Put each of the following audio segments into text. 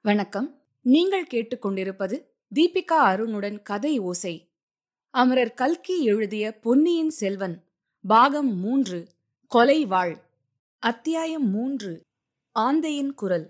வணக்கம் நீங்கள் கேட்டுக்கொண்டிருப்பது தீபிகா அருணுடன் கதை ஓசை அமரர் கல்கி எழுதிய பொன்னியின் செல்வன் பாகம் மூன்று கொலை வாழ் அத்தியாயம் மூன்று ஆந்தையின் குரல்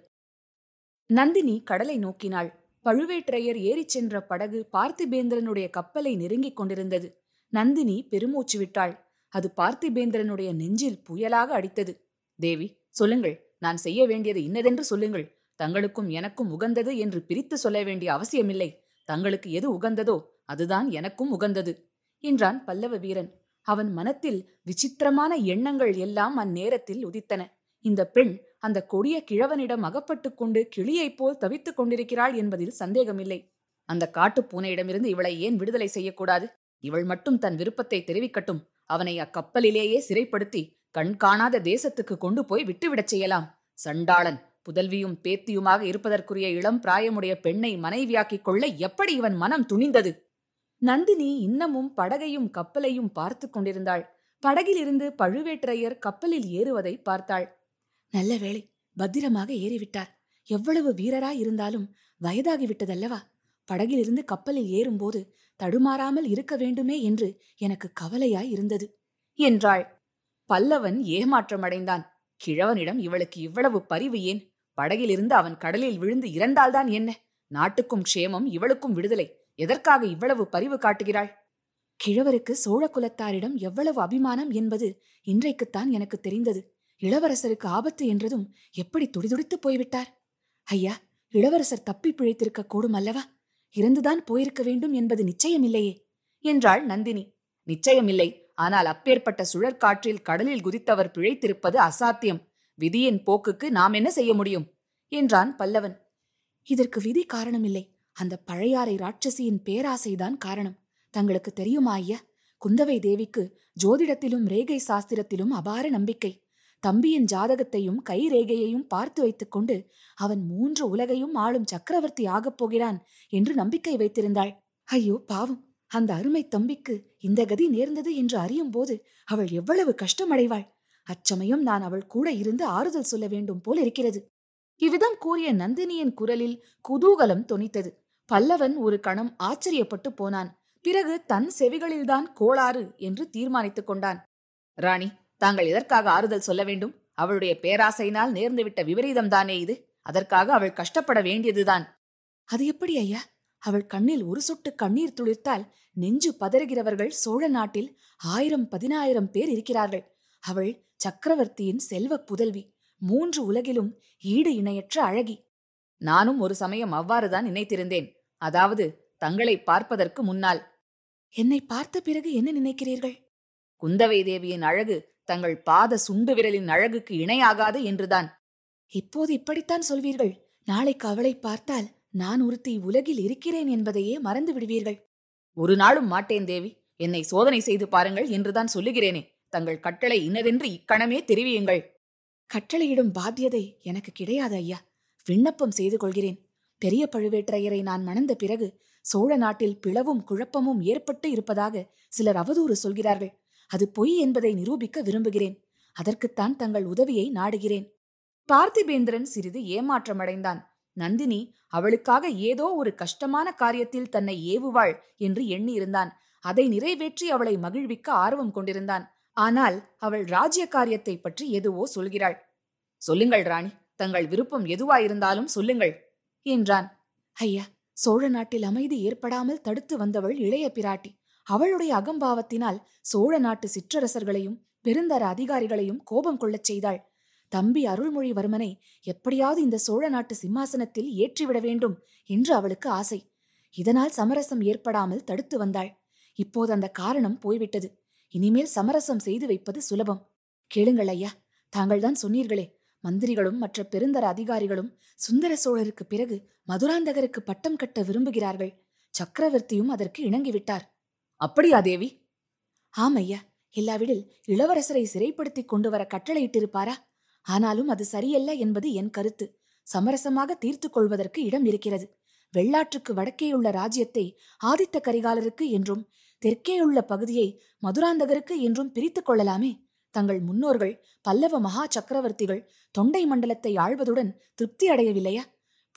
நந்தினி கடலை நோக்கினாள் பழுவேற்றையர் ஏறிச் சென்ற படகு பார்த்திபேந்திரனுடைய கப்பலை நெருங்கிக் கொண்டிருந்தது நந்தினி பெருமூச்சு விட்டாள் அது பார்த்திபேந்திரனுடைய நெஞ்சில் புயலாக அடித்தது தேவி சொல்லுங்கள் நான் செய்ய வேண்டியது இன்னதென்று சொல்லுங்கள் தங்களுக்கும் எனக்கும் உகந்தது என்று பிரித்து சொல்ல வேண்டிய அவசியமில்லை தங்களுக்கு எது உகந்ததோ அதுதான் எனக்கும் உகந்தது என்றான் பல்லவ வீரன் அவன் மனத்தில் விசித்திரமான எண்ணங்கள் எல்லாம் அந்நேரத்தில் உதித்தன இந்த பெண் அந்த கொடிய கிழவனிடம் அகப்பட்டுக் கொண்டு கிளியைப் போல் தவித்துக் கொண்டிருக்கிறாள் என்பதில் சந்தேகமில்லை அந்த காட்டுப் பூனையிடமிருந்து இவளை ஏன் விடுதலை செய்யக்கூடாது இவள் மட்டும் தன் விருப்பத்தை தெரிவிக்கட்டும் அவனை அக்கப்பலிலேயே சிறைப்படுத்தி கண் காணாத தேசத்துக்கு கொண்டு போய் விட்டுவிடச் செய்யலாம் சண்டாளன் புதல்வியும் பேத்தியுமாக இருப்பதற்குரிய இளம் பிராயமுடைய பெண்ணை மனைவியாக்கிக் கொள்ள எப்படி இவன் மனம் துணிந்தது நந்தினி இன்னமும் படகையும் கப்பலையும் பார்த்து கொண்டிருந்தாள் படகிலிருந்து பழுவேற்றையர் கப்பலில் ஏறுவதை பார்த்தாள் நல்ல வேளை பத்திரமாக ஏறிவிட்டார் எவ்வளவு வீரராய் இருந்தாலும் வயதாகிவிட்டதல்லவா படகிலிருந்து கப்பலில் ஏறும்போது தடுமாறாமல் இருக்க வேண்டுமே என்று எனக்கு கவலையாய் இருந்தது என்றாள் பல்லவன் ஏமாற்றமடைந்தான் கிழவனிடம் இவளுக்கு இவ்வளவு பரிவு ஏன் படகிலிருந்து அவன் கடலில் விழுந்து இறந்தால்தான் என்ன நாட்டுக்கும் க்ஷேமம் இவளுக்கும் விடுதலை எதற்காக இவ்வளவு பரிவு காட்டுகிறாள் கிழவருக்கு சோழ குலத்தாரிடம் எவ்வளவு அபிமானம் என்பது இன்றைக்குத்தான் எனக்கு தெரிந்தது இளவரசருக்கு ஆபத்து என்றதும் எப்படி துடிதுடித்து போய்விட்டார் ஐயா இளவரசர் தப்பி பிழைத்திருக்க கூடும் அல்லவா இறந்துதான் போயிருக்க வேண்டும் என்பது நிச்சயமில்லையே என்றாள் நந்தினி நிச்சயமில்லை ஆனால் அப்பேற்பட்ட சுழற்காற்றில் கடலில் குதித்தவர் பிழைத்திருப்பது அசாத்தியம் விதியின் போக்குக்கு நாம் என்ன செய்ய முடியும் என்றான் பல்லவன் இதற்கு விதி காரணமில்லை அந்த பழையாறை ராட்சசியின் பேராசைதான் காரணம் தங்களுக்கு தெரியுமா ஐயா குந்தவை தேவிக்கு ஜோதிடத்திலும் ரேகை சாஸ்திரத்திலும் அபார நம்பிக்கை தம்பியின் ஜாதகத்தையும் கை ரேகையையும் பார்த்து வைத்துக்கொண்டு அவன் மூன்று உலகையும் ஆளும் சக்கரவர்த்தி ஆகப் போகிறான் என்று நம்பிக்கை வைத்திருந்தாள் ஐயோ பாவம் அந்த அருமை தம்பிக்கு இந்த கதி நேர்ந்தது என்று அறியும் போது அவள் எவ்வளவு கஷ்டமடைவாள் அச்சமயம் நான் அவள் கூட இருந்து ஆறுதல் சொல்ல வேண்டும் போல் இருக்கிறது இவ்விதம் கூறிய நந்தினியின் குரலில் குதூகலம் தொனித்தது பல்லவன் ஒரு கணம் ஆச்சரியப்பட்டு போனான் பிறகு தன் செவிகளில்தான் கோளாறு என்று தீர்மானித்துக் கொண்டான் ராணி தாங்கள் எதற்காக ஆறுதல் சொல்ல வேண்டும் அவளுடைய பேராசையினால் நேர்ந்துவிட்ட விபரீதம் தானே இது அதற்காக அவள் கஷ்டப்பட வேண்டியதுதான் அது எப்படி ஐயா அவள் கண்ணில் ஒரு சொட்டு கண்ணீர் துளிர்த்தால் நெஞ்சு பதறுகிறவர்கள் சோழ நாட்டில் ஆயிரம் பதினாயிரம் பேர் இருக்கிறார்கள் அவள் சக்கரவர்த்தியின் செல்வ புதல்வி மூன்று உலகிலும் ஈடு இணையற்ற அழகி நானும் ஒரு சமயம் அவ்வாறுதான் நினைத்திருந்தேன் அதாவது தங்களை பார்ப்பதற்கு முன்னால் என்னை பார்த்த பிறகு என்ன நினைக்கிறீர்கள் குந்தவை தேவியின் அழகு தங்கள் பாத சுண்டு விரலின் அழகுக்கு இணையாகாது என்றுதான் இப்போது இப்படித்தான் சொல்வீர்கள் நாளைக்கு அவளை பார்த்தால் நான் ஒருத்தி உலகில் இருக்கிறேன் என்பதையே மறந்து விடுவீர்கள் ஒரு நாளும் மாட்டேன் தேவி என்னை சோதனை செய்து பாருங்கள் என்றுதான் சொல்லுகிறேனே தங்கள் கட்டளை இன்னதென்று இக்கணமே தெரிவியுங்கள் கட்டளையிடும் பாத்தியதை எனக்கு கிடையாது ஐயா விண்ணப்பம் செய்து கொள்கிறேன் பெரிய பழுவேற்றையரை நான் மணந்த பிறகு சோழ நாட்டில் பிளவும் குழப்பமும் ஏற்பட்டு இருப்பதாக சிலர் அவதூறு சொல்கிறார்கள் அது பொய் என்பதை நிரூபிக்க விரும்புகிறேன் அதற்குத்தான் தங்கள் உதவியை நாடுகிறேன் பார்த்திபேந்திரன் சிறிது ஏமாற்றமடைந்தான் நந்தினி அவளுக்காக ஏதோ ஒரு கஷ்டமான காரியத்தில் தன்னை ஏவுவாள் என்று எண்ணியிருந்தான் அதை நிறைவேற்றி அவளை மகிழ்விக்க ஆர்வம் கொண்டிருந்தான் ஆனால் அவள் ராஜ்ய காரியத்தை பற்றி எதுவோ சொல்கிறாள் சொல்லுங்கள் ராணி தங்கள் விருப்பம் எதுவாயிருந்தாலும் சொல்லுங்கள் என்றான் ஐயா சோழ நாட்டில் அமைதி ஏற்படாமல் தடுத்து வந்தவள் இளைய பிராட்டி அவளுடைய அகம்பாவத்தினால் சோழ நாட்டு சிற்றரசர்களையும் பெருந்தர அதிகாரிகளையும் கோபம் கொள்ளச் செய்தாள் தம்பி அருள்மொழிவர்மனை எப்படியாவது இந்த சோழ நாட்டு சிம்மாசனத்தில் ஏற்றிவிட வேண்டும் என்று அவளுக்கு ஆசை இதனால் சமரசம் ஏற்படாமல் தடுத்து வந்தாள் இப்போது அந்த காரணம் போய்விட்டது இனிமேல் சமரசம் செய்து வைப்பது சுலபம் கேளுங்கள் ஐயா தாங்கள்தான் சொன்னீர்களே மந்திரிகளும் மற்ற பெருந்தர அதிகாரிகளும் சுந்தர சோழருக்கு பிறகு மதுராந்தகருக்கு பட்டம் கட்ட விரும்புகிறார்கள் சக்கரவர்த்தியும் அதற்கு இணங்கிவிட்டார் அப்படியா தேவி ஆம் ஐயா இல்லாவிடில் இளவரசரை சிறைப்படுத்திக் கொண்டு வர கட்டளையிட்டிருப்பாரா ஆனாலும் அது சரியல்ல என்பது என் கருத்து சமரசமாக தீர்த்து கொள்வதற்கு இடம் இருக்கிறது வெள்ளாற்றுக்கு வடக்கேயுள்ள ராஜ்யத்தை ஆதித்த கரிகாலருக்கு என்றும் தெற்கேயுள்ள பகுதியை மதுராந்தகருக்கு என்றும் பிரித்துக் கொள்ளலாமே தங்கள் முன்னோர்கள் பல்லவ மகா சக்கரவர்த்திகள் தொண்டை மண்டலத்தை ஆள்வதுடன் திருப்தி அடையவில்லையா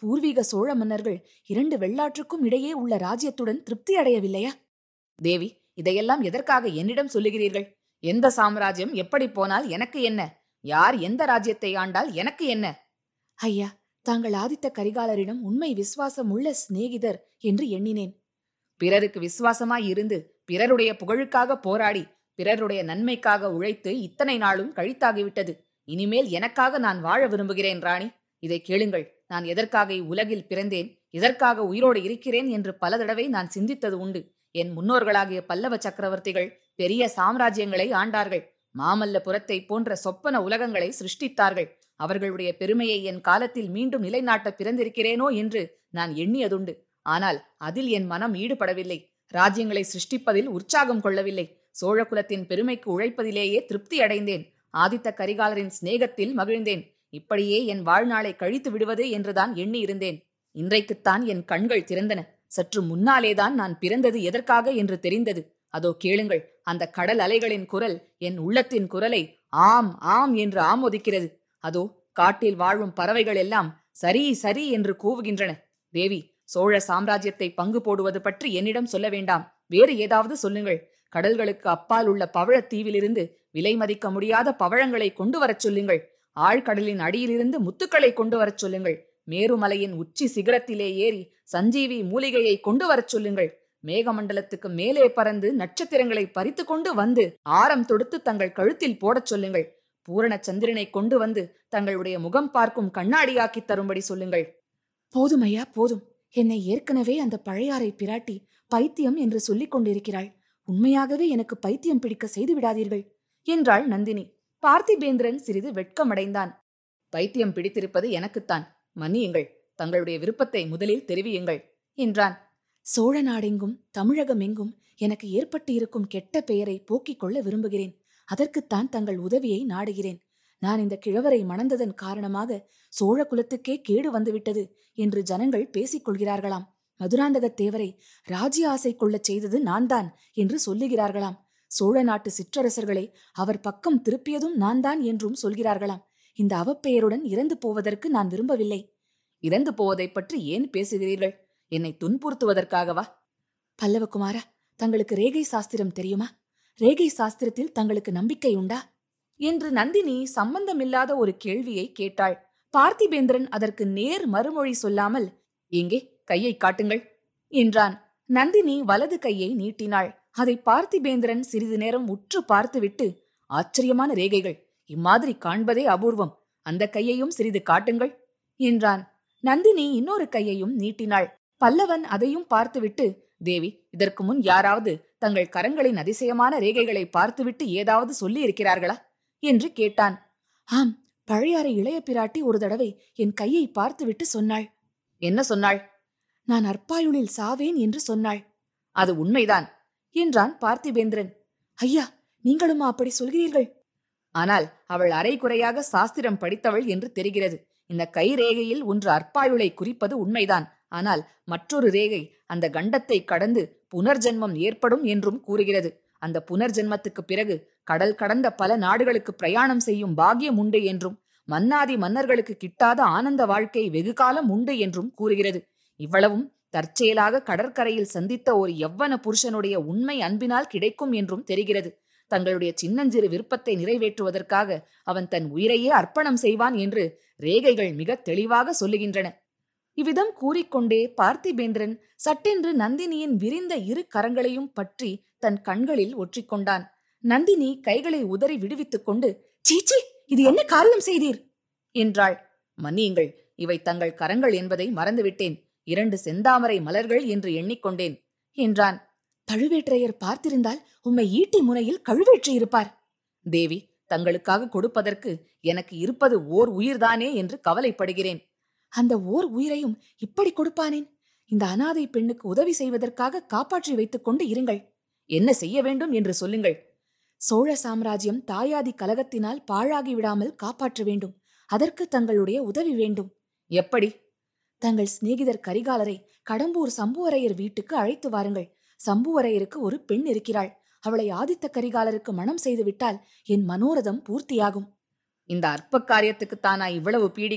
பூர்வீக சோழ மன்னர்கள் இரண்டு வெள்ளாற்றுக்கும் இடையே உள்ள ராஜ்யத்துடன் திருப்தி அடையவில்லையா தேவி இதையெல்லாம் எதற்காக என்னிடம் சொல்லுகிறீர்கள் எந்த சாம்ராஜ்யம் எப்படி போனால் எனக்கு என்ன யார் எந்த ராஜ்யத்தை ஆண்டால் எனக்கு என்ன ஐயா தாங்கள் ஆதித்த கரிகாலரிடம் உண்மை விசுவாசம் உள்ள சிநேகிதர் என்று எண்ணினேன் பிறருக்கு விசுவாசமாய் இருந்து பிறருடைய புகழுக்காக போராடி பிறருடைய நன்மைக்காக உழைத்து இத்தனை நாளும் கழித்தாகிவிட்டது இனிமேல் எனக்காக நான் வாழ விரும்புகிறேன் ராணி இதை கேளுங்கள் நான் எதற்காக இவ்வுலகில் பிறந்தேன் எதற்காக உயிரோடு இருக்கிறேன் என்று பல தடவை நான் சிந்தித்தது உண்டு என் முன்னோர்களாகிய பல்லவ சக்கரவர்த்திகள் பெரிய சாம்ராஜ்யங்களை ஆண்டார்கள் மாமல்லபுரத்தை போன்ற சொப்பன உலகங்களை சிருஷ்டித்தார்கள் அவர்களுடைய பெருமையை என் காலத்தில் மீண்டும் நிலைநாட்ட பிறந்திருக்கிறேனோ என்று நான் எண்ணியதுண்டு ஆனால் அதில் என் மனம் ஈடுபடவில்லை ராஜ்யங்களை சிருஷ்டிப்பதில் உற்சாகம் கொள்ளவில்லை சோழகுலத்தின் பெருமைக்கு உழைப்பதிலேயே திருப்தி அடைந்தேன் ஆதித்த கரிகாலரின் சிநேகத்தில் மகிழ்ந்தேன் இப்படியே என் வாழ்நாளை கழித்து விடுவது என்றுதான் எண்ணி இருந்தேன் இன்றைக்குத்தான் என் கண்கள் திறந்தன சற்று முன்னாலேதான் நான் பிறந்தது எதற்காக என்று தெரிந்தது அதோ கேளுங்கள் அந்த கடல் அலைகளின் குரல் என் உள்ளத்தின் குரலை ஆம் ஆம் என்று ஆமோதிக்கிறது அதோ காட்டில் வாழும் பறவைகள் எல்லாம் சரி சரி என்று கூவுகின்றன தேவி சோழ சாம்ராஜ்யத்தை பங்கு போடுவது பற்றி என்னிடம் சொல்ல வேண்டாம் வேறு ஏதாவது சொல்லுங்கள் கடல்களுக்கு அப்பால் உள்ள பவழத்தீவிலிருந்து விலை மதிக்க முடியாத பவழங்களை கொண்டு வரச் சொல்லுங்கள் ஆழ்கடலின் அடியிலிருந்து முத்துக்களை கொண்டு வரச் சொல்லுங்கள் மேருமலையின் உச்சி சிகரத்திலே ஏறி சஞ்சீவி மூலிகையை கொண்டு வரச் சொல்லுங்கள் மேகமண்டலத்துக்கு மேலே பறந்து நட்சத்திரங்களை பறித்து கொண்டு வந்து ஆரம் தொடுத்து தங்கள் கழுத்தில் போடச் சொல்லுங்கள் பூரண சந்திரனை கொண்டு வந்து தங்களுடைய முகம் பார்க்கும் கண்ணாடியாக்கித் தரும்படி சொல்லுங்கள் போதும் ஐயா போதும் என்னை ஏற்கனவே அந்த பழையாறை பிராட்டி பைத்தியம் என்று சொல்லிக் கொண்டிருக்கிறாள் உண்மையாகவே எனக்கு பைத்தியம் பிடிக்க செய்து விடாதீர்கள் என்றாள் நந்தினி பார்த்திபேந்திரன் சிறிது வெட்கமடைந்தான் பைத்தியம் பிடித்திருப்பது எனக்குத்தான் மன்னியுங்கள் தங்களுடைய விருப்பத்தை முதலில் தெரிவியுங்கள் என்றான் சோழ நாடெங்கும் தமிழகமெங்கும் எனக்கு ஏற்பட்டு இருக்கும் கெட்ட பெயரை போக்கிக் கொள்ள விரும்புகிறேன் அதற்குத்தான் தங்கள் உதவியை நாடுகிறேன் நான் இந்த கிழவரை மணந்ததன் காரணமாக சோழ குலத்துக்கே கேடு வந்துவிட்டது என்று ஜனங்கள் பேசிக் கொள்கிறார்களாம் மதுராந்தகத் தேவரை ராஜ்ய ஆசை கொள்ளச் செய்தது நான்தான் என்று சொல்லுகிறார்களாம் சோழ நாட்டு சிற்றரசர்களை அவர் பக்கம் திருப்பியதும் நான்தான் என்றும் சொல்கிறார்களாம் இந்த அவப்பெயருடன் இறந்து போவதற்கு நான் விரும்பவில்லை இறந்து போவதைப் பற்றி ஏன் பேசுகிறீர்கள் என்னை துன்புறுத்துவதற்காகவா பல்லவகுமாரா தங்களுக்கு ரேகை சாஸ்திரம் தெரியுமா ரேகை சாஸ்திரத்தில் தங்களுக்கு நம்பிக்கை உண்டா என்று நந்தினி சம்பந்தமில்லாத ஒரு கேள்வியை கேட்டாள் பார்த்திபேந்திரன் அதற்கு நேர் மறுமொழி சொல்லாமல் எங்கே கையை காட்டுங்கள் என்றான் நந்தினி வலது கையை நீட்டினாள் அதை பார்த்திபேந்திரன் சிறிது நேரம் உற்று பார்த்துவிட்டு ஆச்சரியமான ரேகைகள் இம்மாதிரி காண்பதே அபூர்வம் அந்த கையையும் சிறிது காட்டுங்கள் என்றான் நந்தினி இன்னொரு கையையும் நீட்டினாள் பல்லவன் அதையும் பார்த்துவிட்டு தேவி இதற்கு முன் யாராவது தங்கள் கரங்களின் அதிசயமான ரேகைகளை பார்த்துவிட்டு ஏதாவது சொல்லி இருக்கிறார்களா என்று கேட்டான் ஆம் பழையாறை இளைய பிராட்டி ஒரு தடவை என் கையை பார்த்துவிட்டு சொன்னாள் என்ன சொன்னாள் நான் அற்பாயுளில் சாவேன் என்று சொன்னாள் அது உண்மைதான் என்றான் பார்த்திபேந்திரன் ஐயா நீங்களுமா அப்படி சொல்கிறீர்கள் ஆனால் அவள் அரைகுறையாக சாஸ்திரம் படித்தவள் என்று தெரிகிறது இந்த கை ரேகையில் ஒன்று அற்பாயுளை குறிப்பது உண்மைதான் ஆனால் மற்றொரு ரேகை அந்த கண்டத்தை கடந்து புனர்ஜென்மம் ஏற்படும் என்றும் கூறுகிறது அந்த புனர்ஜென்மத்துக்கு பிறகு கடல் கடந்த பல நாடுகளுக்கு பிரயாணம் செய்யும் பாக்கியம் உண்டு என்றும் மன்னாதி மன்னர்களுக்கு கிட்டாத ஆனந்த வாழ்க்கை வெகு காலம் உண்டு என்றும் கூறுகிறது இவ்வளவும் தற்செயலாக கடற்கரையில் சந்தித்த ஒரு எவ்வன புருஷனுடைய உண்மை அன்பினால் கிடைக்கும் என்றும் தெரிகிறது தங்களுடைய சின்னஞ்சிறு விருப்பத்தை நிறைவேற்றுவதற்காக அவன் தன் உயிரையே அர்ப்பணம் செய்வான் என்று ரேகைகள் மிக தெளிவாக சொல்லுகின்றன இவ்விதம் கூறிக்கொண்டே பார்த்திபேந்திரன் சட்டென்று நந்தினியின் விரிந்த இரு கரங்களையும் பற்றி தன் கண்களில் ஒற்றிக்கொண்டான் நந்தினி கைகளை உதறி விடுவித்துக் கொண்டு சீச்சி இது என்ன காரியம் செய்தீர் என்றாள் மன்னியுங்கள் இவை தங்கள் கரங்கள் என்பதை மறந்துவிட்டேன் இரண்டு செந்தாமரை மலர்கள் என்று எண்ணிக்கொண்டேன் என்றான் பழுவேற்றையர் பார்த்திருந்தால் உம்மை ஈட்டி முனையில் கழுவேற்றி இருப்பார் தேவி தங்களுக்காக கொடுப்பதற்கு எனக்கு இருப்பது ஓர் உயிர்தானே என்று கவலைப்படுகிறேன் அந்த ஓர் உயிரையும் இப்படி கொடுப்பானேன் இந்த அனாதை பெண்ணுக்கு உதவி செய்வதற்காக காப்பாற்றி வைத்துக் கொண்டு இருங்கள் என்ன செய்ய வேண்டும் என்று சொல்லுங்கள் சோழ சாம்ராஜ்யம் தாயாதி கலகத்தினால் பாழாகி விடாமல் காப்பாற்ற வேண்டும் அதற்கு தங்களுடைய உதவி வேண்டும் எப்படி தங்கள் சிநேகிதர் கரிகாலரை கடம்பூர் சம்புவரையர் வீட்டுக்கு அழைத்து வாருங்கள் சம்புவரையருக்கு ஒரு பெண் இருக்கிறாள் அவளை ஆதித்த கரிகாலருக்கு மனம் செய்து விட்டால் என் மனோரதம் பூர்த்தியாகும் இந்த அற்ப காரியத்துக்குத்தானா இவ்வளவு பீடிகை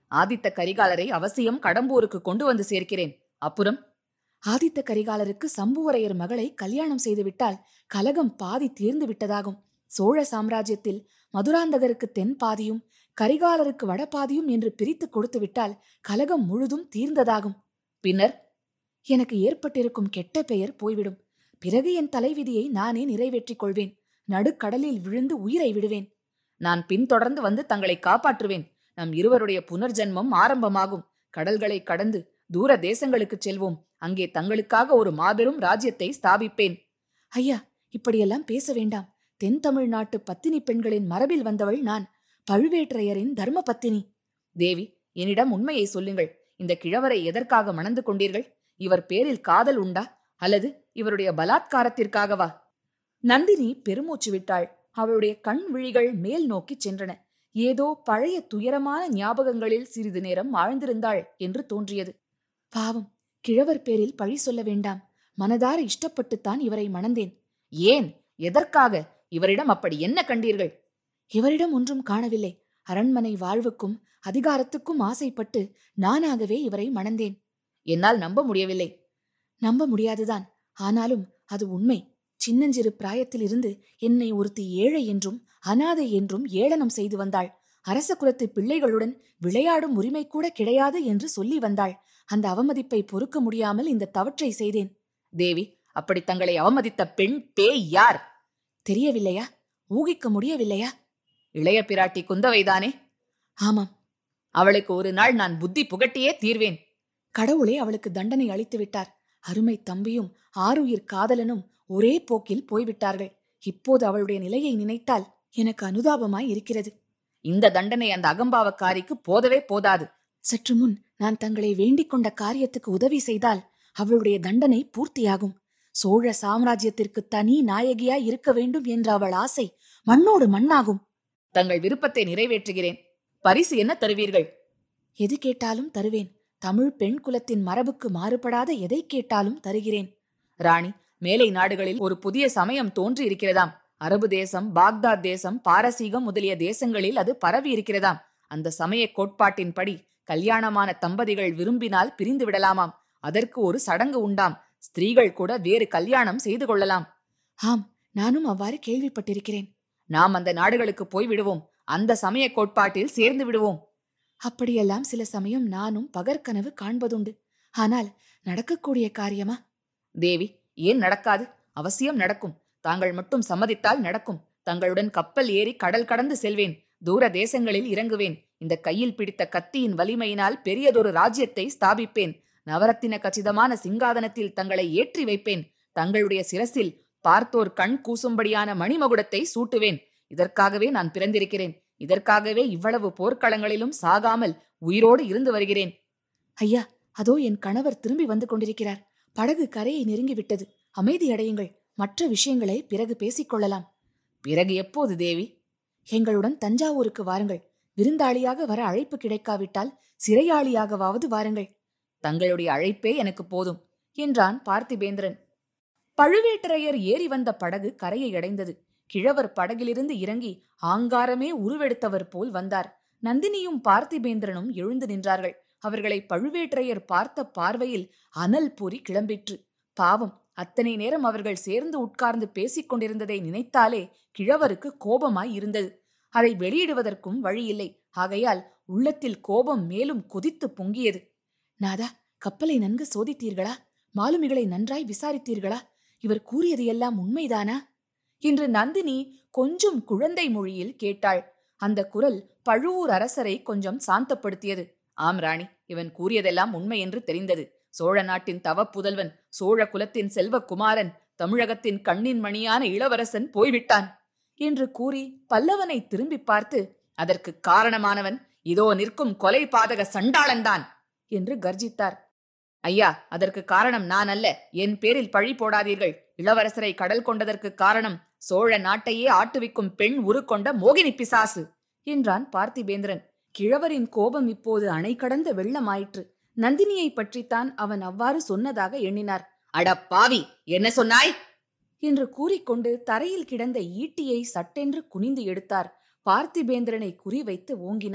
ஆதித்த கரிகாலரை அவசியம் கடம்பூருக்கு கொண்டு வந்து சேர்க்கிறேன் அப்புறம் ஆதித்த கரிகாலருக்கு சம்புவரையர் மகளை கல்யாணம் செய்துவிட்டால் கலகம் பாதி தீர்ந்து விட்டதாகும் சோழ சாம்ராஜ்யத்தில் மதுராந்தகருக்கு தென் பாதியும் கரிகாலருக்கு வடபாதியும் என்று பிரித்து கொடுத்து விட்டால் கலகம் முழுதும் தீர்ந்ததாகும் பின்னர் எனக்கு ஏற்பட்டிருக்கும் கெட்ட பெயர் போய்விடும் பிறகு என் தலைவிதியை நானே நிறைவேற்றிக் கொள்வேன் நடுக்கடலில் விழுந்து உயிரை விடுவேன் நான் பின்தொடர்ந்து வந்து தங்களை காப்பாற்றுவேன் நம் இருவருடைய புனர்ஜன்மம் ஆரம்பமாகும் கடல்களை கடந்து தூர தேசங்களுக்கு செல்வோம் அங்கே தங்களுக்காக ஒரு மாபெரும் ராஜ்யத்தை ஸ்தாபிப்பேன் ஐயா இப்படியெல்லாம் பேச வேண்டாம் தென் தமிழ்நாட்டு பத்தினி பெண்களின் மரபில் வந்தவள் நான் பழுவேற்றையரின் தர்ம பத்தினி தேவி என்னிடம் உண்மையை சொல்லுங்கள் இந்த கிழவரை எதற்காக மணந்து கொண்டீர்கள் இவர் பேரில் காதல் உண்டா அல்லது இவருடைய பலாத்காரத்திற்காகவா நந்தினி பெருமூச்சு விட்டாள் அவளுடைய கண் விழிகள் மேல் நோக்கிச் சென்றன ஏதோ பழைய துயரமான ஞாபகங்களில் சிறிது நேரம் ஆழ்ந்திருந்தாள் என்று தோன்றியது பாவம் கிழவர் பேரில் பழி சொல்ல வேண்டாம் மனதார இஷ்டப்பட்டுத்தான் இவரை மணந்தேன் ஏன் எதற்காக இவரிடம் அப்படி என்ன கண்டீர்கள் இவரிடம் ஒன்றும் காணவில்லை அரண்மனை வாழ்வுக்கும் அதிகாரத்துக்கும் ஆசைப்பட்டு நானாகவே இவரை மணந்தேன் என்னால் நம்ப முடியவில்லை நம்ப முடியாதுதான் ஆனாலும் அது உண்மை சின்னஞ்சிறு பிராயத்திலிருந்து என்னை ஒருத்தி ஏழை என்றும் அனாதை என்றும் ஏளனம் செய்து வந்தாள் அரச குலத்து பிள்ளைகளுடன் விளையாடும் உரிமை கூட கிடையாது என்று சொல்லி வந்தாள் அந்த அவமதிப்பை பொறுக்க முடியாமல் இந்த தவற்றை செய்தேன் தேவி அப்படி தங்களை அவமதித்த பெண் பேய் யார் தெரியவில்லையா ஊகிக்க முடியவில்லையா இளைய பிராட்டி குந்தவைதானே ஆமாம் அவளுக்கு ஒரு நாள் நான் புத்தி புகட்டியே தீர்வேன் கடவுளே அவளுக்கு தண்டனை அளித்து விட்டார் அருமை தம்பியும் ஆருயிர் காதலனும் ஒரே போக்கில் போய்விட்டார்கள் இப்போது அவளுடைய நிலையை நினைத்தால் எனக்கு அனுதாபமாய் இருக்கிறது இந்த தண்டனை அந்த அகம்பாவக்காரிக்கு போதவே போதாது சற்று முன் நான் தங்களை வேண்டிக் கொண்ட காரியத்துக்கு உதவி செய்தால் அவளுடைய தண்டனை பூர்த்தியாகும் சோழ சாம்ராஜ்யத்திற்கு தனி நாயகியாய் இருக்க வேண்டும் என்ற அவள் ஆசை மண்ணோடு மண்ணாகும் தங்கள் விருப்பத்தை நிறைவேற்றுகிறேன் பரிசு என்ன தருவீர்கள் எது கேட்டாலும் தருவேன் தமிழ் பெண் குலத்தின் மரபுக்கு மாறுபடாத எதை கேட்டாலும் தருகிறேன் ராணி மேலை நாடுகளில் ஒரு புதிய சமயம் தோன்றி இருக்கிறதாம் அரபு தேசம் பாக்தாத் தேசம் பாரசீகம் முதலிய தேசங்களில் அது பரவி இருக்கிறதாம் அந்த சமய கோட்பாட்டின்படி கல்யாணமான தம்பதிகள் விரும்பினால் பிரிந்து விடலாமாம் அதற்கு ஒரு சடங்கு உண்டாம் ஸ்திரீகள் கூட வேறு கல்யாணம் செய்து கொள்ளலாம் ஆம் நானும் அவ்வாறு கேள்விப்பட்டிருக்கிறேன் நாம் அந்த நாடுகளுக்கு போய் விடுவோம் அந்த சமய கோட்பாட்டில் சேர்ந்து விடுவோம் அப்படியெல்லாம் சில சமயம் நானும் பகற்கனவு காண்பதுண்டு ஆனால் நடக்கக்கூடிய காரியமா தேவி ஏன் நடக்காது அவசியம் நடக்கும் தாங்கள் மட்டும் சம்மதித்தால் நடக்கும் தங்களுடன் கப்பல் ஏறி கடல் கடந்து செல்வேன் தூர தேசங்களில் இறங்குவேன் இந்த கையில் பிடித்த கத்தியின் வலிமையினால் பெரியதொரு ராஜ்யத்தை ஸ்தாபிப்பேன் நவரத்தின கச்சிதமான சிங்காதனத்தில் தங்களை ஏற்றி வைப்பேன் தங்களுடைய சிரசில் பார்த்தோர் கண் கூசும்படியான மணிமகுடத்தை சூட்டுவேன் இதற்காகவே நான் பிறந்திருக்கிறேன் இதற்காகவே இவ்வளவு போர்க்களங்களிலும் சாகாமல் உயிரோடு இருந்து வருகிறேன் ஐயா அதோ என் கணவர் திரும்பி வந்து கொண்டிருக்கிறார் படகு கரையை நெருங்கிவிட்டது அமைதியடையுங்கள் மற்ற விஷயங்களை பிறகு பேசிக்கொள்ளலாம் பிறகு எப்போது தேவி எங்களுடன் தஞ்சாவூருக்கு வாருங்கள் விருந்தாளியாக வர அழைப்பு கிடைக்காவிட்டால் சிறையாளியாகவாவது வாருங்கள் தங்களுடைய அழைப்பே எனக்கு போதும் என்றான் பார்த்திபேந்திரன் பழுவேட்டரையர் ஏறி வந்த படகு கரையை அடைந்தது கிழவர் படகிலிருந்து இறங்கி ஆங்காரமே உருவெடுத்தவர் போல் வந்தார் நந்தினியும் பார்த்திபேந்திரனும் எழுந்து நின்றார்கள் அவர்களை பழுவேட்டரையர் பார்த்த பார்வையில் அனல் பொறி கிளம்பிற்று பாவம் அத்தனை நேரம் அவர்கள் சேர்ந்து உட்கார்ந்து பேசிக் கொண்டிருந்ததை நினைத்தாலே கிழவருக்கு கோபமாய் இருந்தது அதை வெளியிடுவதற்கும் வழியில்லை ஆகையால் உள்ளத்தில் கோபம் மேலும் கொதித்து பொங்கியது நாதா கப்பலை நன்கு சோதித்தீர்களா மாலுமிகளை நன்றாய் விசாரித்தீர்களா இவர் கூறியது எல்லாம் உண்மைதானா என்று நந்தினி கொஞ்சம் குழந்தை மொழியில் கேட்டாள் அந்த குரல் பழுவூர் அரசரை கொஞ்சம் சாந்தப்படுத்தியது ஆம் ராணி இவன் கூறியதெல்லாம் உண்மை என்று தெரிந்தது சோழ நாட்டின் தவப்புதல்வன் சோழ குலத்தின் செல்வக்குமாரன் தமிழகத்தின் கண்ணின் மணியான இளவரசன் போய்விட்டான் என்று கூறி பல்லவனை திரும்பி பார்த்து அதற்கு காரணமானவன் இதோ நிற்கும் கொலை பாதக சண்டாளன்தான் என்று கர்ஜித்தார் ஐயா அதற்கு காரணம் நான் அல்ல என் பேரில் பழி போடாதீர்கள் இளவரசரை கடல் கொண்டதற்கு காரணம் சோழ நாட்டையே ஆட்டுவிக்கும் பெண் உருக்கொண்ட மோகினி பிசாசு என்றான் பார்த்திபேந்திரன் கிழவரின் கோபம் இப்போது அணை கடந்த வெள்ளமாயிற்று நந்தினியை பற்றித்தான் அவன் அவ்வாறு சொன்னதாக எண்ணினார் அட பாவி என்ன சொன்னாய் என்று கூறிக்கொண்டு தரையில் கிடந்த ஈட்டியை சட்டென்று குனிந்து எடுத்தார் பார்த்திபேந்திரனை குறிவைத்து ஓங்கினார்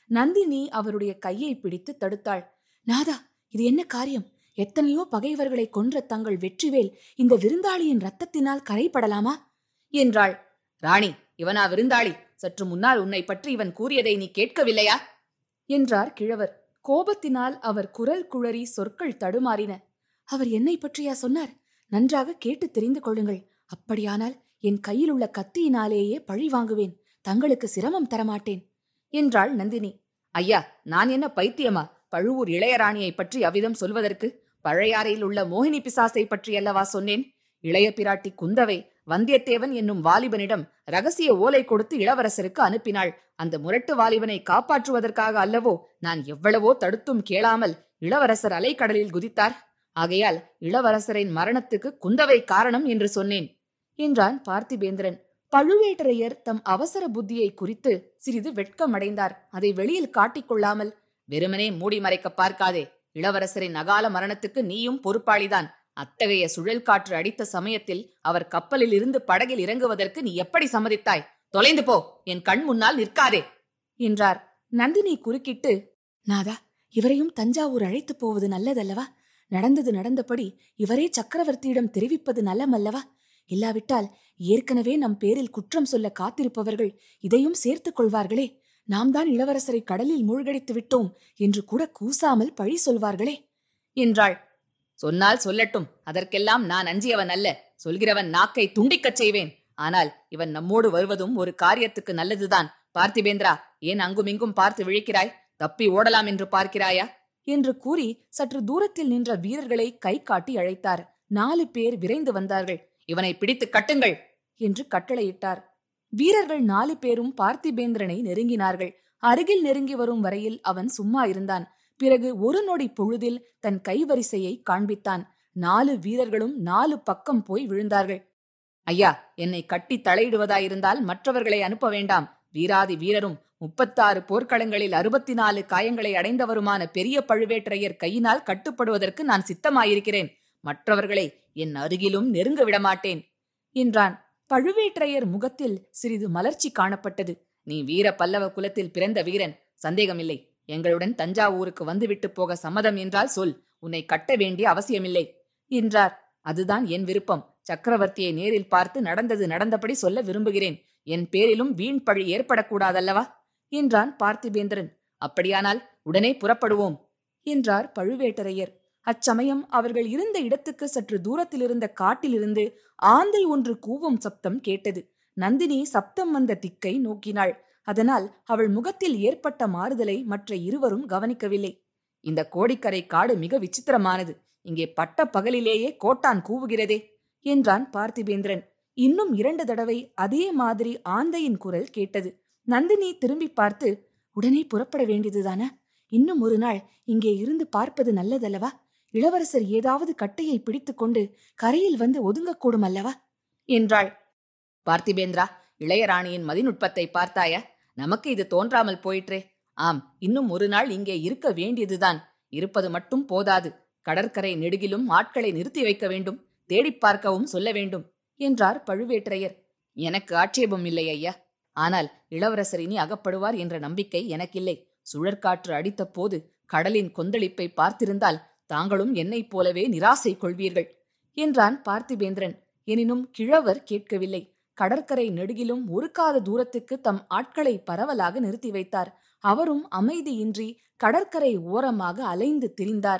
நந்தினி அவருடைய கையை பிடித்து தடுத்தாள் நாதா இது என்ன காரியம் எத்தனையோ பகைவர்களை கொன்ற தங்கள் வெற்றிவேல் இந்த விருந்தாளியின் ரத்தத்தினால் கரைப்படலாமா என்றாள் ராணி இவனா விருந்தாளி சற்று முன்னால் உன்னை பற்றி இவன் கூறியதை நீ கேட்கவில்லையா என்றார் கிழவர் கோபத்தினால் அவர் குரல் குழறி சொற்கள் தடுமாறின அவர் என்னை பற்றியா சொன்னார் நன்றாக கேட்டு தெரிந்து கொள்ளுங்கள் அப்படியானால் என் கையில் உள்ள கத்தியினாலேயே பழி வாங்குவேன் தங்களுக்கு சிரமம் தரமாட்டேன் என்றாள் நந்தினி ஐயா நான் என்ன பைத்தியமா பழுவூர் இளையராணியை பற்றி அவ்விதம் சொல்வதற்கு பழையாறையில் உள்ள மோகினி பிசாசை பற்றி அல்லவா சொன்னேன் இளைய பிராட்டி குந்தவை வந்தியத்தேவன் என்னும் வாலிபனிடம் ரகசிய ஓலை கொடுத்து இளவரசருக்கு அனுப்பினாள் அந்த முரட்டு வாலிபனை காப்பாற்றுவதற்காக அல்லவோ நான் எவ்வளவோ தடுத்தும் கேளாமல் இளவரசர் அலைக்கடலில் குதித்தார் ஆகையால் இளவரசரின் மரணத்துக்கு குந்தவை காரணம் என்று சொன்னேன் என்றான் பார்த்திபேந்திரன் பழுவேட்டரையர் தம் அவசர புத்தியை குறித்து சிறிது வெட்கமடைந்தார் அதை வெளியில் காட்டிக்கொள்ளாமல் வெறுமனே மூடி மறைக்க பார்க்காதே இளவரசரின் அகால மரணத்துக்கு நீயும் பொறுப்பாளிதான் அத்தகைய சுழல் காற்று அடித்த சமயத்தில் அவர் கப்பலில் இருந்து படகில் இறங்குவதற்கு நீ எப்படி சம்மதித்தாய் தொலைந்து போ என் கண் முன்னால் நிற்காதே என்றார் நந்தினி குறுக்கிட்டு நாதா இவரையும் தஞ்சாவூர் அழைத்துப் போவது நல்லதல்லவா நடந்தது நடந்தபடி இவரே சக்கரவர்த்தியிடம் தெரிவிப்பது நலமல்லவா இல்லாவிட்டால் ஏற்கனவே நம் பேரில் குற்றம் சொல்ல காத்திருப்பவர்கள் இதையும் சேர்த்துக் கொள்வார்களே நாம் தான் இளவரசரை கடலில் மூழ்கடித்து விட்டோம் என்று கூட கூசாமல் பழி சொல்வார்களே என்றாள் சொன்னால் சொல்லட்டும் அதற்கெல்லாம் நான் அஞ்சியவன் அல்ல சொல்கிறவன் நாக்கை துண்டிக்கச் செய்வேன் ஆனால் இவன் நம்மோடு வருவதும் ஒரு காரியத்துக்கு நல்லதுதான் பார்த்திபேந்திரா ஏன் அங்குமிங்கும் பார்த்து விழிக்கிறாய் தப்பி ஓடலாம் என்று பார்க்கிறாயா என்று கூறி சற்று தூரத்தில் நின்ற வீரர்களை கை காட்டி அழைத்தார் நாலு பேர் விரைந்து வந்தார்கள் இவனை பிடித்து கட்டுங்கள் என்று கட்டளையிட்டார் வீரர்கள் நாலு பேரும் பார்த்திபேந்திரனை நெருங்கினார்கள் அருகில் நெருங்கி வரும் வரையில் அவன் சும்மா இருந்தான் பிறகு ஒரு நொடி பொழுதில் தன் கைவரிசையை காண்பித்தான் நாலு வீரர்களும் நாலு பக்கம் போய் விழுந்தார்கள் ஐயா என்னை கட்டி தலையிடுவதாயிருந்தால் மற்றவர்களை அனுப்ப வேண்டாம் வீராதி வீரரும் முப்பத்தாறு போர்க்களங்களில் அறுபத்தி நாலு காயங்களை அடைந்தவருமான பெரிய பழுவேற்றையர் கையினால் கட்டுப்படுவதற்கு நான் சித்தமாயிருக்கிறேன் மற்றவர்களை என் அருகிலும் நெருங்க விடமாட்டேன் என்றான் பழுவேற்றையர் முகத்தில் சிறிது மலர்ச்சி காணப்பட்டது நீ வீர பல்லவ குலத்தில் பிறந்த வீரன் சந்தேகமில்லை எங்களுடன் தஞ்சாவூருக்கு வந்துவிட்டு போக சம்மதம் என்றால் சொல் உன்னை கட்ட வேண்டிய அவசியமில்லை என்றார் அதுதான் என் விருப்பம் சக்கரவர்த்தியை நேரில் பார்த்து நடந்தது நடந்தபடி சொல்ல விரும்புகிறேன் என் பேரிலும் வீண் பழி ஏற்படக்கூடாதல்லவா என்றான் பார்த்திபேந்திரன் அப்படியானால் உடனே புறப்படுவோம் என்றார் பழுவேட்டரையர் அச்சமயம் அவர்கள் இருந்த இடத்துக்கு சற்று தூரத்தில் இருந்த காட்டிலிருந்து ஆந்தை ஒன்று கூவும் சப்தம் கேட்டது நந்தினி சப்தம் வந்த திக்கை நோக்கினாள் அதனால் அவள் முகத்தில் ஏற்பட்ட மாறுதலை மற்ற இருவரும் கவனிக்கவில்லை இந்த கோடிக்கரை காடு மிக விசித்திரமானது இங்கே பட்ட பகலிலேயே கோட்டான் கூவுகிறதே என்றான் பார்த்திபேந்திரன் இன்னும் இரண்டு தடவை அதே மாதிரி ஆந்தையின் குரல் கேட்டது நந்தினி திரும்பி பார்த்து உடனே புறப்பட வேண்டியதுதானே இன்னும் ஒரு நாள் இங்கே இருந்து பார்ப்பது நல்லதல்லவா இளவரசர் ஏதாவது கட்டையை பிடித்துக்கொண்டு கரையில் வந்து ஒதுங்கக்கூடும் அல்லவா என்றாள் பார்த்திபேந்திரா இளையராணியின் மதிநுட்பத்தை பார்த்தாய நமக்கு இது தோன்றாமல் போயிற்றே ஆம் இன்னும் ஒரு நாள் இங்கே இருக்க வேண்டியதுதான் இருப்பது மட்டும் போதாது கடற்கரை நெடுகிலும் ஆட்களை நிறுத்தி வைக்க வேண்டும் தேடிப் பார்க்கவும் சொல்ல வேண்டும் என்றார் பழுவேற்றையர் எனக்கு ஆட்சேபம் இல்லை ஐயா ஆனால் இளவரசர் இனி அகப்படுவார் என்ற நம்பிக்கை எனக்கில்லை சுழற்காற்று அடித்த போது கடலின் கொந்தளிப்பை பார்த்திருந்தால் தாங்களும் என்னைப் போலவே நிராசை கொள்வீர்கள் என்றான் பார்த்திபேந்திரன் எனினும் கிழவர் கேட்கவில்லை கடற்கரை நெடுகிலும் ஒருக்காத தூரத்துக்கு தம் ஆட்களை பரவலாக நிறுத்தி வைத்தார் அவரும் அமைதியின்றி கடற்கரை ஓரமாக அலைந்து திரிந்தார்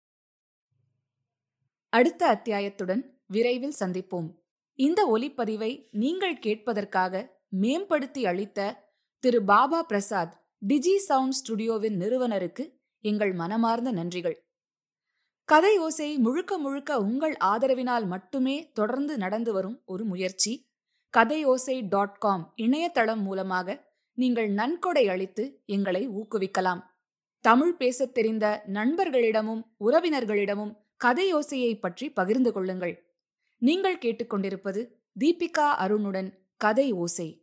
அடுத்த அத்தியாயத்துடன் விரைவில் சந்திப்போம் இந்த ஒலிப்பதிவை நீங்கள் கேட்பதற்காக மேம்படுத்தி அளித்த திரு பாபா பிரசாத் டிஜி சவுண்ட் ஸ்டுடியோவின் நிறுவனருக்கு எங்கள் மனமார்ந்த நன்றிகள் கதை ஓசை முழுக்க முழுக்க உங்கள் ஆதரவினால் மட்டுமே தொடர்ந்து நடந்து வரும் ஒரு முயற்சி கதை ஓசை டாட் காம் இணையதளம் மூலமாக நீங்கள் நன்கொடை அளித்து எங்களை ஊக்குவிக்கலாம் தமிழ் பேசத் தெரிந்த நண்பர்களிடமும் உறவினர்களிடமும் கதையோசையை பற்றி பகிர்ந்து கொள்ளுங்கள் நீங்கள் கேட்டுக்கொண்டிருப்பது தீபிகா அருணுடன் கதை ஓசை